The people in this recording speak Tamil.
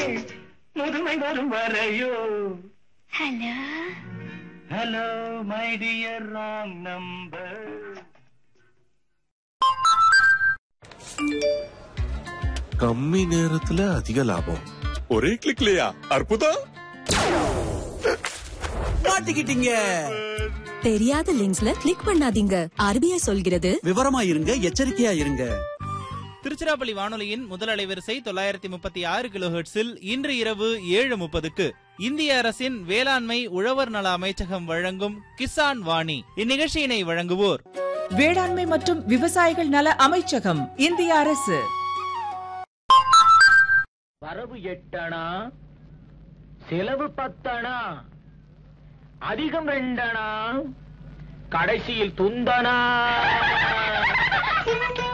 முதுமை வரும் வரையோ hello hello my dear wrong number கம்மி நேரத்துல அதிக லாபம் ஒரே கிளிக்லயா அற்புதம் மாட்டிக்கிட்டீங்க தெரியாத லிங்க்ஸ்ல கிளிக் பண்ணாதீங்க ஆர்பிஐ சொல்கிறது விவரமா இருங்க எச்சரிக்கையா இருங்க திருச்சிராப்பள்ளி வானொலியின் முதல் அலைவரிசை தொள்ளாயிரத்தி முப்பத்தி ஆறு கிலோஹெர்ட்ஸில் இன்று இரவு ஏழு முப்பதுக்கு இந்திய அரசின் வேளாண்மை உழவர் நல அமைச்சகம் வழங்கும் கிசான் வாணி இந்நிகழ்ச்சியினை வழங்குவோர் வேளாண்மை மற்றும் விவசாயிகள் நல அமைச்சகம் இந்திய அரசு வரவு எட்டணா செலவு பத்தணா அதிகம் ரெண்டணா கடைசியில் துந்தனா